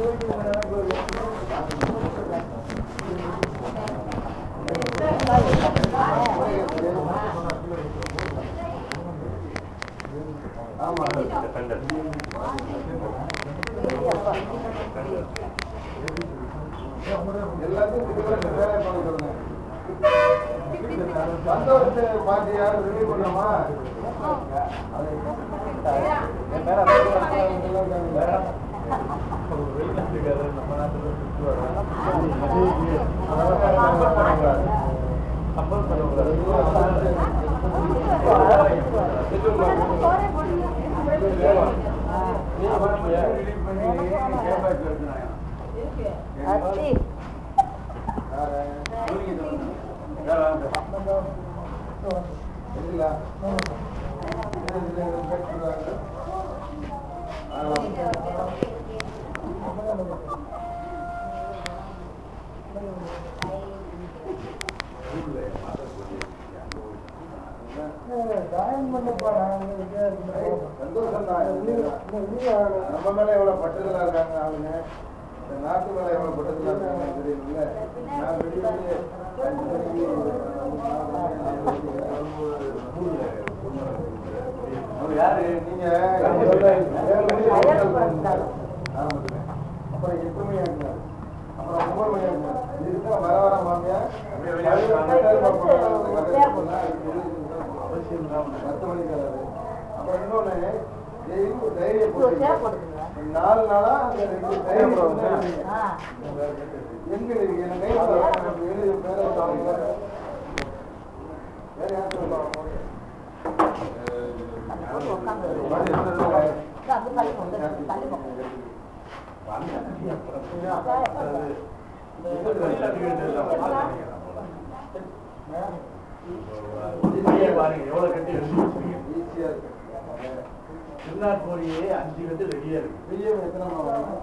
ஆமா எல்லாத்தையும் திரும்ப வேலை பண்ண சொல்லுங்க சந்தோஷத்தை பாட்டி யாரும் ரிலீவ் பண்ணலாமா அத்தி சந்தோஷம் தான் நம்ம மேல எவ்வளவு பட்டுதலா இருக்காங்க அவங்க இந்த நாட்டு மேல எவ்வளவு பட்டுதலா இருக்காங்க தெரியுமில்ல நான் வெளியே வெளியே அஞ்சு மணிக்கு அவர் யாரு நீங்க ஆரம்பிச்சுங்க. அப்புறம் எட்டு மணி ஆகுங்க அப்புறம் ஒன்பது மணி ஆகுங்க இதுக்கு வர வர மாமியா பத்து மணிக்கு வராது அப்புறம் இன்னொன்னு டெய்லி ஒரு டைரியை போட்டு நாலு நாளா அந்த ரெண்டு டைரி போட்டு ஆ எங்க இருக்கு எனக்கு கையில எனக்கு எழுதி பேர சொல்லுங்க வேற யார் சொல்லுவாங்க அது தள்ளி கொண்டு தள்ளி கொண்டு ஈஸியா இருக்கு திருநாட் கோழியே அஞ்சு கட்டு ரெடியா இருக்கு பிஎம் எத்தனை நாள் வாங்க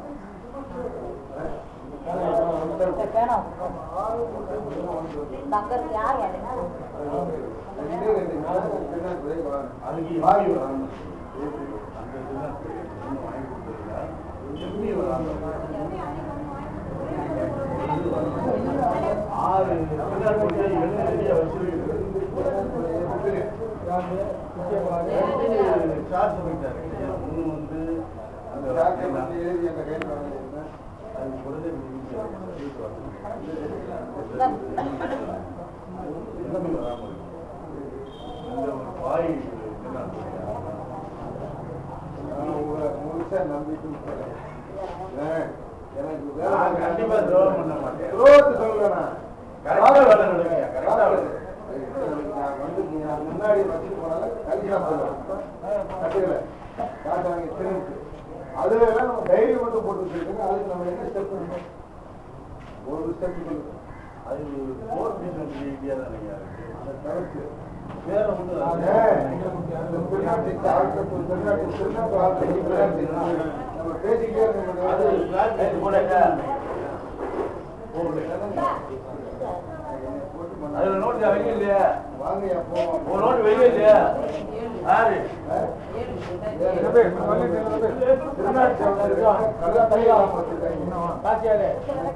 பேனா தங்கருக்கு யார் வேணுங்க ரெண்டு ரெண்டு நாளைக்கு பின்னாடி பிரேக் வாங்க அதுக்கு வாங்கி எப்படி வாங்க அந்த திருநாட் கோழி ஒன்றும் வாங்கி கொடுத்ததில்ல எப்படி வராங்க ஆறு திருநாட் கோழியை எழுதி ரெடியா வச்சிருக்கு சார்ஜ் பண்ணிட்டாரு ஒன்று வந்து அந்த அந்த டாக்டர் வந்து எழுதி அந்த கையில் வாங்கியிருந்தேன் அது குறைஞ்ச எல்லாமே வராமல் இருக்கு. இந்த ஒரு வாய் திருநாட் கோழி நான் உங்களை முழுசா நம்பிட்டு இருக்கிறேன். ஏன்? எனக்கு வேலை நான் கண்டிப்பா துரோகம் பண்ண மாட்டேன். துரோகத்தை சொல்லல நான். கரெக்டா வேலை நடக்குங்க, கரெக்டா வேலை. நான் வந்து நீ நான் முன்னாடி வச்சுட்டு போனாலும் கல்யாணம் பண்ணுவேன். கட்டுக்கல. காசு வாங்கி திரும்பி. அதுல எல்லாம் நம்ம டைரி மட்டும் போட்டு வச்சிருக்கோங்க அதுக்கு நம்ம என்ன ஸ்டெப் பண்ணணும் ஒரு ஸ்டெப் பண்ணுங்க அது போர் பிசினஸ் ஐடியா தான் ஐயா இருக்கு. அதை தவிர்த்து வேற ஒண்ணும் ஏன்? இந்த பின்னாடி ஆட்கள், பின்னாடி திருநாட்டு ஆட்கள், பின்னாடி நம்ம பேசிக்கிட்டே இருக்க அது முடியாது. flat light போடாக்கா, போகல. அதுல நோட்டு வெளியே இல்லையா வாங்கய்யா, போவோம். ஒரு நோட்டு வெளியே இல்லையா யாரு திருநாட்டு ஆட்கள் கல்லா கையில போட்டுருக்காங்க.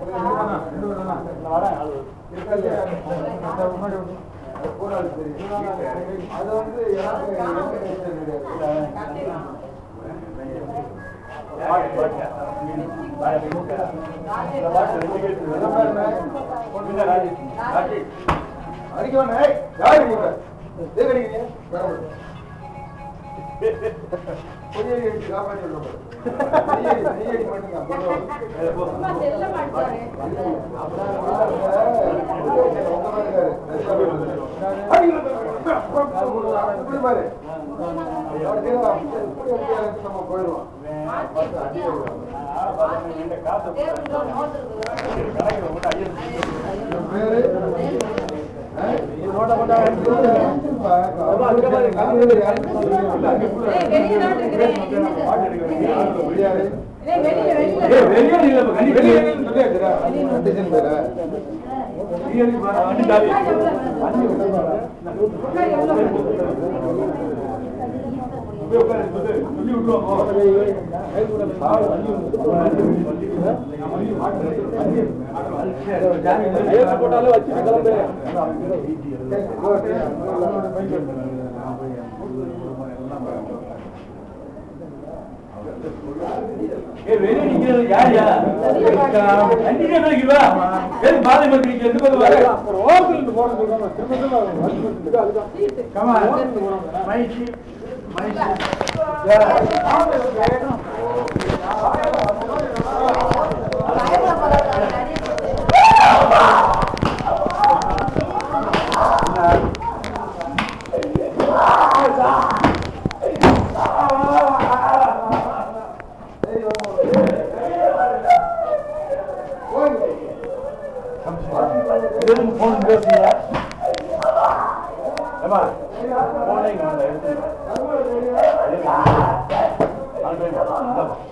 அது போனாது தெரியும். அது வந்து எனக்கு எனக்கு கிடையாது. அடிக்கணும், ஏய், யாரு நீங்க? எதுக்கு அடிக்கிறீங்க? வரமாட்டேன். பொய்யடி அடிச்சு காப்பாத்தி விடுறோம் பாரு. பொய்யடி, பொய்யடி பண்ணுங்க, அப்புறம் போயிடுவோம் வெளியே சொல்லி விட்டுருவோம் போட்டாலே வச்சு கிளம்பு ஏய், வெளிய நிக்கிறது யாருயா? கண்டிப்பா நாளைக்கு வா. ஏய், பாதை மட்டும் நிக்க, எந்த பக்கம் வர? ஒரு ஓரத்துல இருந்து போட சொல்றாங்க திரும்ப திரும்ப வச்சு வச்சுட்டு அதுதான் Come on. My sheep, my sheep. இதுன்னு phone பேசுறியா? ஏம்மா, phone இங்க வந்து எடுத்துட்டு வா. நாலு பேர் வா. இந்தா வா.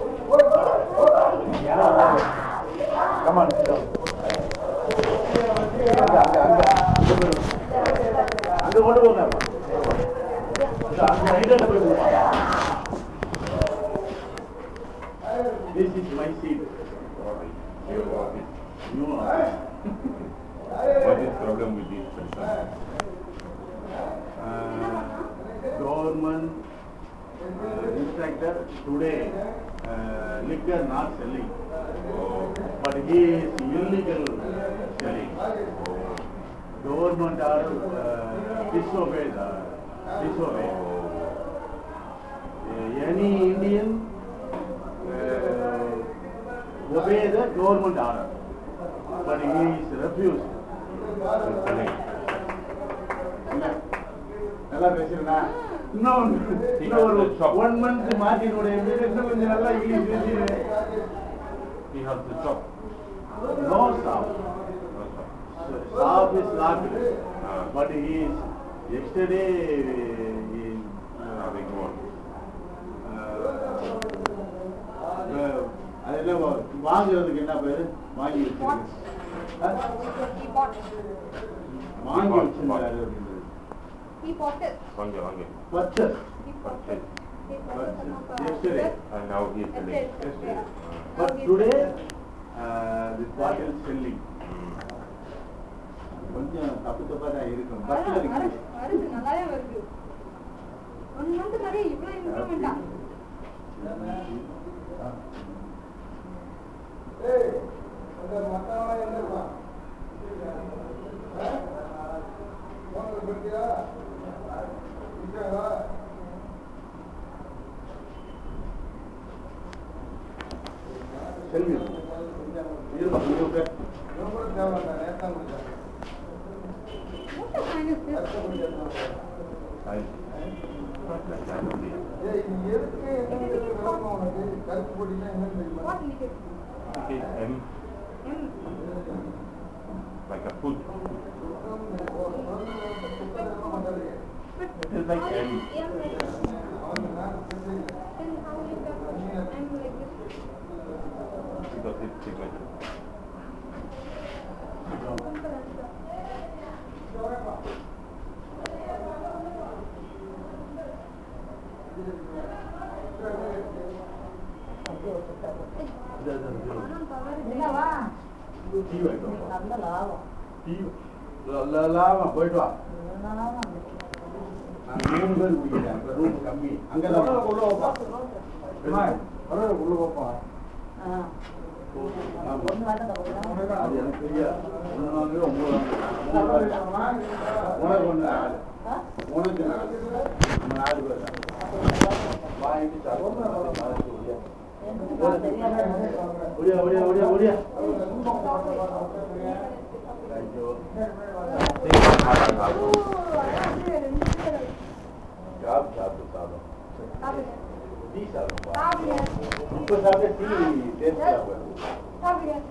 Come on, sit down. அங்க, அங்க, அங்க. அங்க கொண்டு போங்க அங்க, அங்க right hand போய் கொடுப்பா. This is my seat. You are. What is problem with this person? uh, government uh, instructor today uh, liquor not selling, but he is illegal selling. Government are uh, disobeyed, uh, disobeyed. Uh, any Indian uh, obey the government order, but he is refused. நல்லா பேசுறா இன்னும் இன்னும் ஒரு one month மார்ட்டினுடைய வீடு இன்னும் கொஞ்சம் நல்லா English பேசிடுவேன் He has the job. No stop stop is locked Ah. But he is yesterday Having work. அதெல்லாம் வாங்குறதுக்கு என்ன பேரு வாங்கி வச்சிருக்கு ஆ? வாங்கி Bought, வச்சிருந்தாரு bought. அப்படின்றது He bought it. வாங்க வாங்க purchase He bought it. He bought it Purchase. from the- Yesterday. And now he is That's selling. it. Yesterday. Yeah. Now but he's today selling. This bottle selling Mm. கொஞ்சம் தப்பு தப்பா தான் இருக்கும் வரும், பஸ்ல வரும், இருக்கு வருது நல்லாவே வருது ஒன் மந்த் நிறைய இவ்வளவு இம்ப்ரூவ்மெண்டா ஏய், அந்த மத்தவங்க என்ன இருப்பான்? ஆ? போனது பத்தியா? இருக்காங்களா? செல்வி இருபது இருபது பேர் இவன் கூட தேவையில்லை, நேத்து தான் குடிச்சான். What the kind of this? கருத்து குடிச்சான். I- Like that only. ஏய், நீ எதுக்கு என்ன எதுக்கு விளக்கம் உனக்கு? கருப்பு பொடினா என்னன்னு தெரியுமா? What liquid? It is M, M. like a food. சுத்தம், ஒரு குழந்தை சுத்தம் இருக்க மாட்டாரு. It is like M. M like அவனுக்கு நான் தெரியல. then how you got M like this? Because it's pigmented. Simple answer. ஆனா power is என்னவா டீ வைக்கும் நல்ல லாபம் டீ லாமா போயிட்டு வா என்னதான் வந்துச்சு. நான் மூணு பேர் குடிக்கிறேன் அங்க ரூம் கம்மி அங்கதான் உள்ள வைப்பா. அம்மா, பரவாயில்ல, உள்ள வைப்பா. ஆ. ஆமா. ஒண்ணு வேண்டாம் இந்த பக்கம். அது எனக்கு தெரியாது ஒன்று வாங்குற ஒன்பது வாங்குறேன் உனக்கு ஒன்று நாலு ஆ? உனக்கு நாலு நம்ம நாலு பேர் தான் வாங்கிட்டு சாப்பிட்டு எனக்கு நான் தெரியாம ஒடியா ஒடியா ஒடியா ஒடியா ஐயோ ஜாப் சாப்பிட்டு சாதம் டீ சாதம் இப்போ சாப்பிட்டு டீ டேஸ்ட் சாப்பிடுறது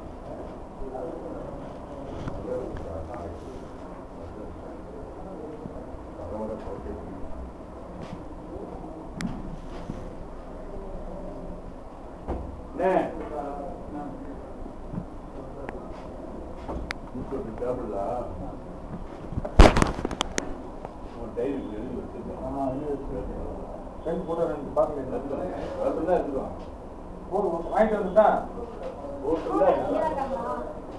அண்ணே. முப்பது சாப்பிடலா உன் டைரி எழுதி வச்சிருக்கேன் ரெண்டு போட்டோ ரெண்டு பாக்கல தான் எடுத்துருவாங்க போதும் வாங்கிட்டு வந்துட்டா ஹோட்டல்ல இங்கே தான் இருக்காங்களா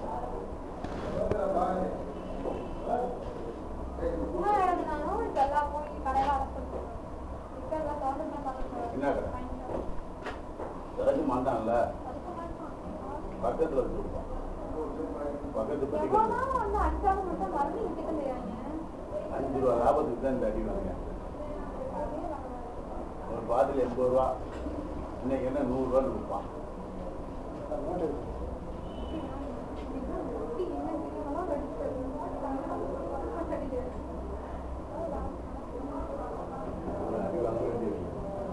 சும்மா இருந்தாலும் இப்போ எல்லாம் போய் கடையில் அடைச்சிருக்கு இப்போ எல்லாம் திறந்து என்ன கடை? திறக்க மாட்டான்ல பக்கத்துல வச்சிருப்பான் பக்கத்து பட்டிக்கு எவ்வளோ வந்து அடிச்சாலும் மட்டும் மருந்து விட்டுக்க தெரியாங்க அஞ்சு ரூபா லாபத்துக்கு தான் இந்த அடி வாங்க ஒரு பாட்டில் எண்பது ரூபா இன்னைக்கு என்ன நூறு ரூபான்னு விற்பான் அடி வாங்க வேண்டியது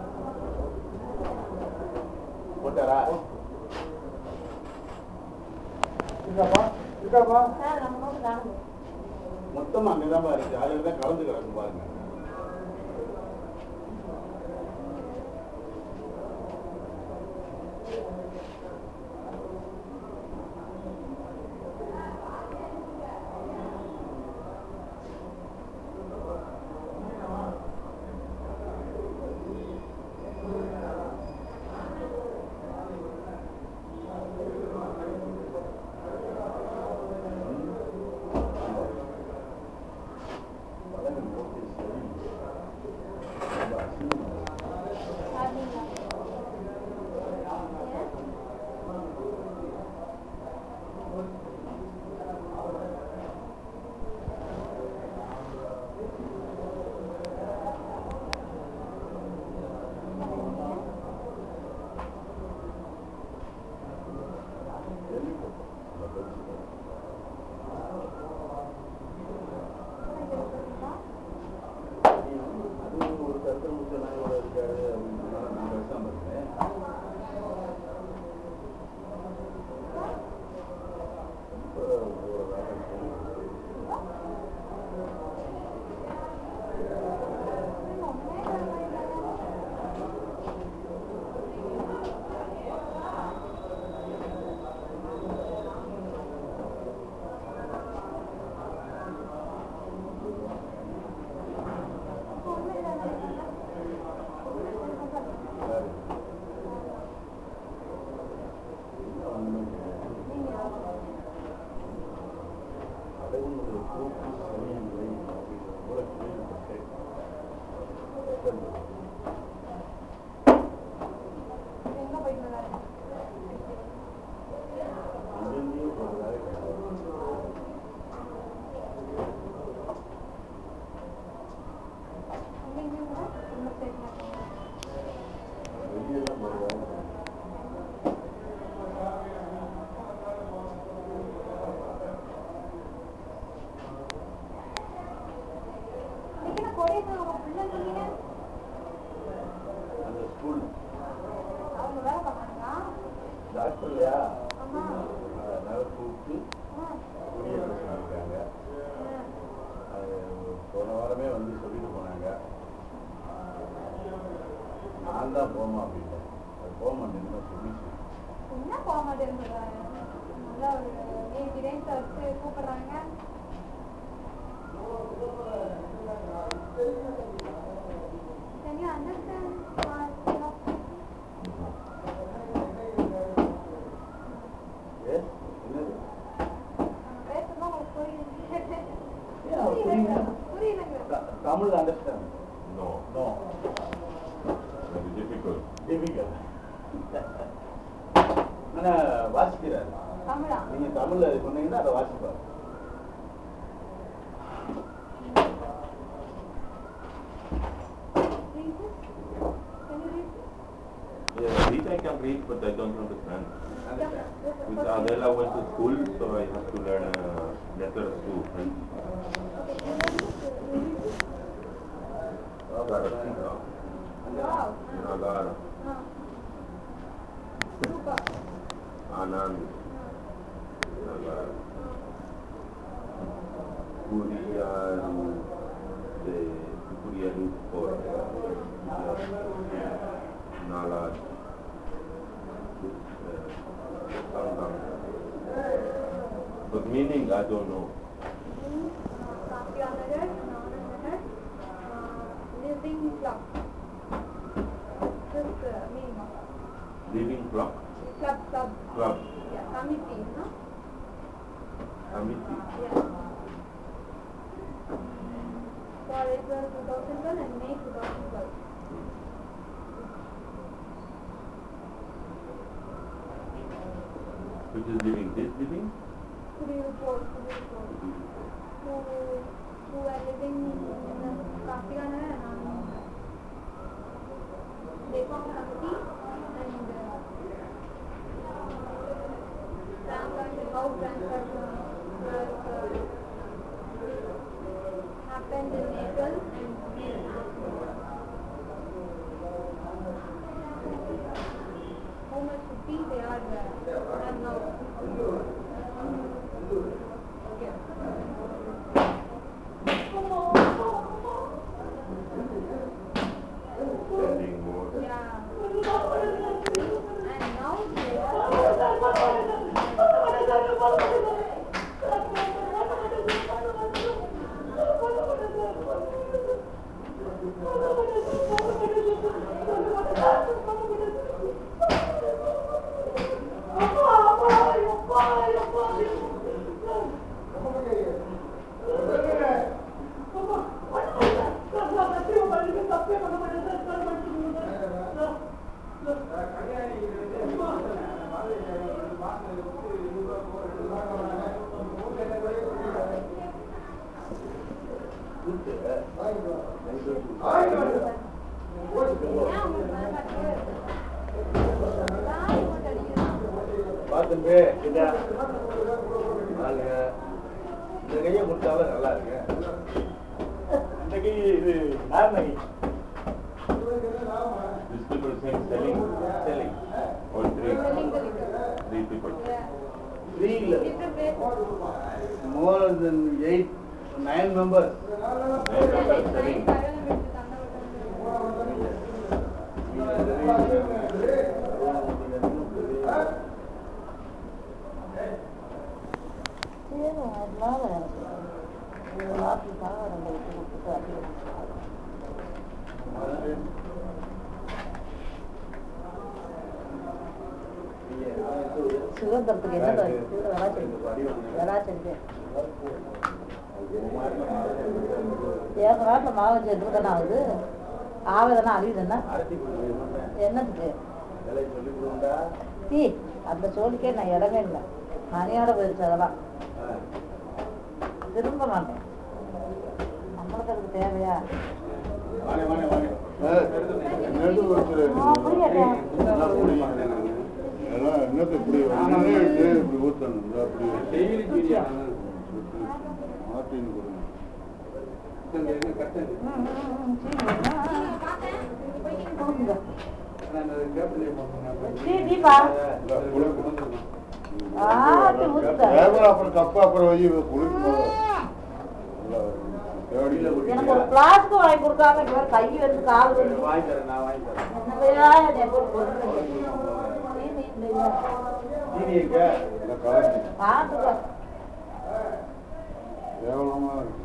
போட்டாரா இருக்காப்பா இருக்காப்பா சார் நம்ம நோட்டு தாங்க மொத்தமா அங்கதான் இருக்கு அதுல தான் கலந்து கிடக்கும் பாருங்க அது ஒரு கருத்து முக்கிய நாயோட இருக்காரு அப்படின்றதுனால நான் பேசாம இருக்கேன் ரொம்ப ஒரு வேலை இருக்கு. யாரு? இன்னும் ஒண்ணுமே கிடையாது. கடவுளுடைய போக்கு சரியில்லை அப்படிங்கிற போல கேள்விப்பட்டேன். எங்க போயிட்டு வராரு அங்கேயும் ஒரு வேலை கிடையாது. அங்க இங்க ரொம்ப ஸ்டேட்ல வெளியே தான் ஒரு வேலை கிடையாது. என்ன கொடைக்கானல் அவங்க பிள்ளை சொன்னீங்க அந்த ஸ்கூல் அவங்க வேலை பார்க்கறாங்களா டாக்டர் இல்லையா ஆமா அதனால கூப்பிட்டு ஆ குடியரசு இருக்காங்க அது போன வாரமே வந்து சொல்லிட்டு போனாங்க நான் தான் போமா அப்படின்ட்டேன் அது போக மாட்டேன்னு தான் சொல்லிச்சு என்ன போக மாட்டேங்குது நல்லா ஒரு ஏழு ரேஞ்ச் வச்சு கூப்பிடுறாங்க Can you understand? Uh, you know, ஏ என்னது நம்ம பேசுறது உங்களுக்கு புரியுது ஏன் அவர் புரியல? புரியுதுங்க த- Tamil understand No, no very difficult. Typical ஆனா வாசிக்கிறார் தமிழா நீங்க தமிழ்ல சொன்னீங்கன்னா அதை வாசிப்பார் Read this. Can you read this? Yeah, read I can read, but I don't understand. With Adela went to school, so I have to learn uh, letters to friends. García, Wow. Nagar, Ah. Super. Anand, Nagar, Kuriyaru, de Kuriyaru for Nalad, Sangam. But meaning I don't know. Satya Nagar, Nana Nagar, uh, Living Club. the meaning of Living clock club, club, club. yeah, committee, no? Committee. Yeah. For April 2012 and May 2012. Which is living? This living? Could you report, could you report? Who, who are living in Kartigana and um, they form a committee and uh, transaction, how transaction was uh, happened in April and May. How much fee they are uh, have now. Okay. Spending more. Yeah. And now they are. ஏன் உங்களுக்கு மன கட்டியே இருக்கு? யார் இவங்க அடிக்கிறது? பார்த்துட்டு இதா பாருங்க இந்த கையை கொடுத்தாலும் நல்லா இருக்கு இந்த கை இது நார்ம கை These people saying selling, selling. All three, Selling the liquor. three people. Yeah. Three இல்லை Different places. More than eight nine members Nine people selling. சரி அதனால எனக்கு ஆஃபீஸாக ரெண்டு விட்டு கொடுத்துட்டு அப்படியே சுதந்திரத்துக்கு என்ன விளாச்சிருக்கு என் நாட்டில் மாவு வச்சு எதுக்கு தானே ஆகுது ஆவதனா அழியுதுன்னா என்னத்துக்கு சொல்லி கொடுண்டா டீ அந்த சோழிக்கே நான் இடமே இல்லை மணியோட போயிடுச்சு அதெல்லாம் திரும்ப மாட்டேன் நம்மளுக்கு அதுக்கு தேவையா வாணி வாணி வாணி எல்லாம் என்னத்தை இப்படி ஒண்ணுமே இருக்கு, இப்படி ஊத்தணும் இதோ அப்படி மாத்தின்னு கொடுங்க ம், ம், ம், சீ, கொடுங்க. டீ டீப்பா இதோ குளிக்கு. ஆ, அப்படி ஊத்துங்க. டேபிள் அப்புறம் கப்பு அப்புறம் வை குளிக்கும் போது நல்லா தேடியில எனக்கு ஒரு பிளாஸ்க் வாங்கி கொடுக்காம இங்க பாரு, கை வந்து கால் வந்து வாங்கி தரேன் நான் வாங்கி தரேன் என்னவையா என்னை போட்டு கொல்லுங்க. டீ வீட்டுல இல்ல. ஜீனி எங்க நல்லா கலக்கி பார்த்துக்கோ. கேவலமா இருக்கு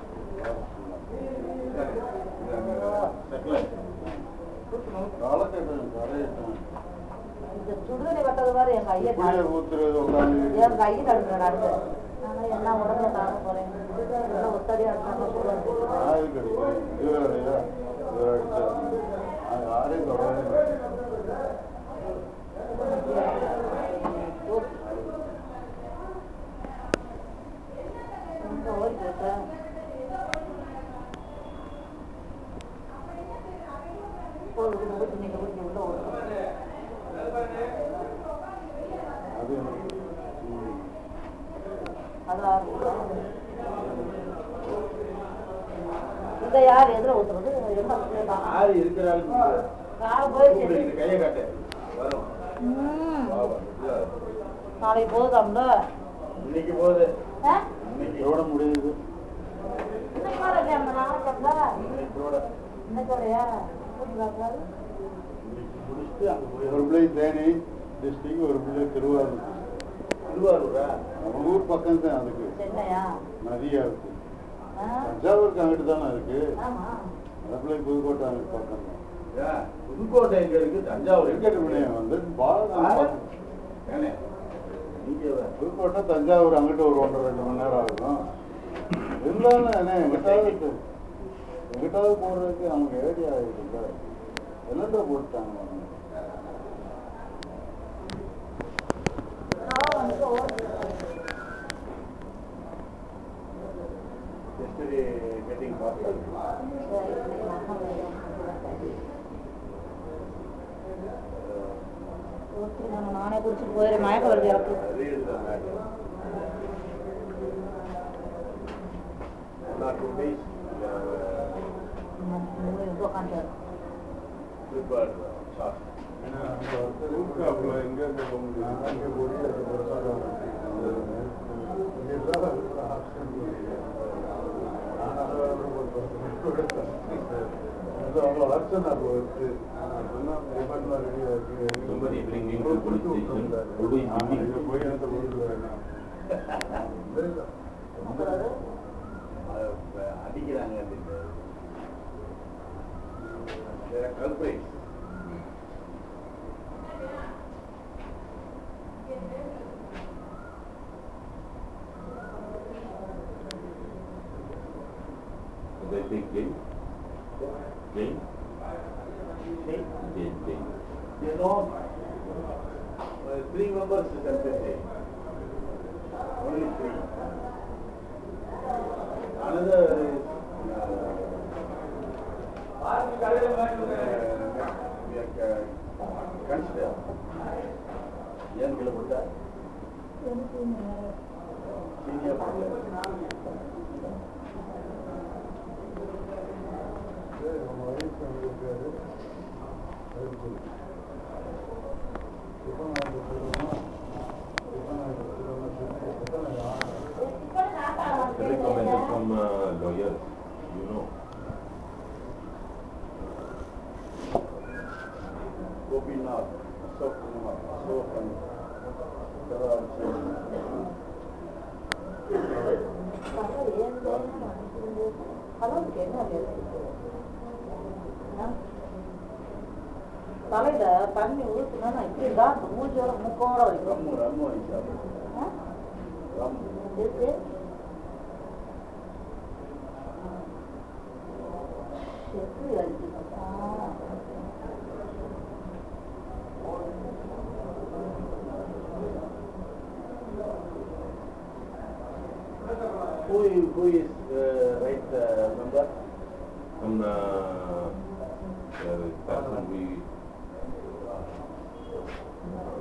காலக்கட்டம் கரையட்டும் இந்த சுடுதண்ணி வட்டது மாதிரி என் கையை இப்படியே ஊத்துறது உட்காந்து என் கையை நடுங்க நடுங்க ஆனா என்ன உடம்புல தாங்க போறேன் எல்லாம் ஒத்தடியா இருந்தாலும் சொல்லுவாங்க ஆயுள் கிடைக்கும் இது வேறையா இது அடிச்சா அது யாரையும் தொடவே மாட்டேன். எங்க ஓடி போயிட்டேன் போகுது ஊற்றி நீங்க ஊற்றி உள்ள ஓடும் அது எனக்கு ம். அதான் இதை யார் எதிர ஊத்துறது என்ன ஆறு இருக்கிறாள் காலம் போயிடுச்சு கையை காட்டு வரும் ம். பாவம். நாளைக்கு போகுதாம்ல இன்னைக்கு போகுது ஆ? இன்னைக்கு எவ்வளோ முடியுது இன்னைக்கு வர இல்லையா அந்த நாளைக்கு இன்னைக்கோட இன்னைக்கு வரையா கூட்டுறாங்களா? இன்னைக்கு முடிச்சுட்டு அங்க போய் ஒரு பிள்ளை தேனி டிஸ்ட்ரிக்ட் ஒரு பிள்ளை திருவாரூர் திருவாரூரா நம்ம ஊர் பக்கம் தான் அதுக்கு சென்னையா நதியா இருக்கு ஆ? தஞ்சாவூருக்கு அங்கிட்டு தானே இருக்கு ஆமா அந்த பிள்ளை புதுக்கோட்டை அங்கிட்டு பக்கம் தான் புதுக்கோட்டை எங்க இருக்கு தஞ்சாவூர் எங்க வந்து ஏனே, நீங்க புதுக்கோட்டை தஞ்சாவூர் அங்கிட்டு ஒரு ஒன்றரை ரெண்டு மணி நேரம் ஆகும் இருந்தாலும் என்ன எங்கிட்டாவது எங்கிட்டாவது போடுறதுக்கு நமக்கு ஏரியா ஆகிடும்ல என்னத்த போட்டாங்க நான் வந்து ஓட்டு Yesterday getting faster. நானே குடிச்சிட்டு போயிடுறேன் மயக்கம் வருது எனக்கு Read the matter. One or two days, uh, உட்காந்து prepare sauce. Somebody bring him to police station. Although he's thinking, அடிக்கிறாங்க அப்படின்னு They are culprits. they take jail. Jail? Jail, jail. You know, uh, three members is MPC. Only three. Another is, uh, consider. ஏன் கீழே போட்டா senior Recommended from uh, lawyers, you know. Gopinath, Ashok Kumar, Ashok and கலவுக்கு என்ன வேலை? ஆ? தலையில தண்ணி ஊத்துனா நான் இப்படி தான் அந்த மூஞ்சியோட மூக்கோட வைக்கும் Ramu, Ramu Isab. ஆ? Ramu. இருக்கு எப்படி அடிக்கணும் ஆ. Who is, who is uh, right uh, member? From the, the person we